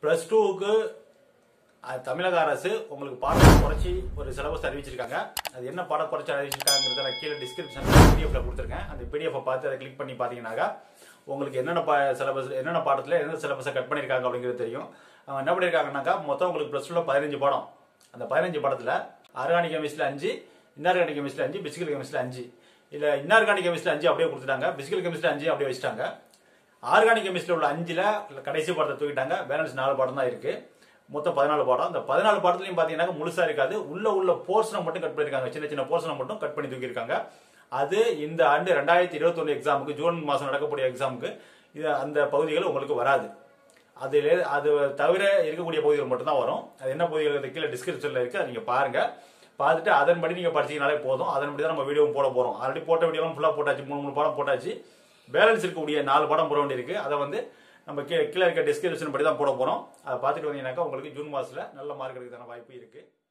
plus டூவுக்கு தமிழக அரசு உங்களுக்கு பாடம் குறைச்சி ஒரு சிலபஸ் அறிவிச்சிருக்காங்க அது என்ன பாடம் குறைச்சி அறிவிச்சிருக்காங்கிறத நான் கீழே டிஸ்கிரிப்ஷன் பிடிஎஃப்ல கொடுத்துருக்கேன் அந்த பிடிஎஃப் பார்த்து அதை கிளிக் பண்ணி பார்த்தீங்கன்னாக்கா உங்களுக்கு என்னென்ன சிலபஸ் என்னென்ன பாடத்தில் எந்த சிலபஸை கட் பண்ணியிருக்காங்க அப்படிங்கிறது தெரியும் அவங்க என்ன பண்ணியிருக்காங்கனாக்கா மொத்தம் உங்களுக்கு ப்ளஸ் டூவில் பதினஞ்சு பாடம் அந்த பதினஞ்சு பாடத்தில் ஆர்கானிக் கெமிஸ்ட்ரியில் அஞ்சு இன்ஆர்கானிக் கெமிஸ்ட்ரியில் அஞ்சு பிசிக்கல் கெமிஸ்ட்ரியில் அஞ்சு இல்லை இன்ஆர்கானிக் கெமிஸ்ட்ரி அஞ்சு அப்படியே கொடுத்துட்டாங்க பிசிக்கல் கெமிஸ்ட்ரி அஞ்சு அப்படியே வச்சுட்டாங்க ஆர்கானிக் கெமிஸ்ட்ரியில் உள்ள அஞ்சில் கடைசி பாடத்தை தூக்கிட்டாங்க பேலன்ஸ் நாலு பாடம் தான் இருக்கு மொத்தம் பதினாலு பாடம் அந்த பதினாலு பாடத்துலையும் பார்த்தீங்கன்னா முழுசா இருக்காது உள்ள உள்ள போர்ஷனை மட்டும் கட் பண்ணியிருக்காங்க சின்ன சின்ன போர்ஷனை மட்டும் கட் பண்ணி தூக்கியிருக்காங்க அது இந்த ஆண்டு ரெண்டாயிரத்தி இருபத்தொன்னு எக்ஸாமுக்கு ஜூன் மாதம் நடக்கக்கூடிய எக்ஸாமுக்கு இது அந்த பகுதிகள் உங்களுக்கு வராது அதில் அது தவிர இருக்கக்கூடிய பகுதிகள் மட்டும்தான் வரும் அது என்ன பகுதிகள் கீழே டிஸ்கிரிப்ஷனில் இருக்கு அதை நீங்கள் பாருங்க பார்த்துட்டு அதன்படி நீங்கள் படிச்சீங்கனாலே போதும் அதன்படி தான் நம்ம வீடியோவும் போட போகிறோம் ஆல்ரெடி போட்ட வீடியோவும் ஃபுல்லாக போட்டாச்சு மூணு மூணு பாடம் போட்டாச்சு பேலன்ஸ் இருக்கக்கூடிய நாலு படம் போட வேண்டியிருக்கு அதை வந்து நம்ம கீழே கீழே இருக்க டிஸ்கிரிப்ஷன் படி தான் போட போகிறோம் அதை பார்த்துட்டு வந்தீங்கன்னாக்கா உங்களுக்கு ஜூன் மாதத்தில் நல்ல மார்க் எடுக்கிறதுக்கான வாய்ப்பு இருக்குது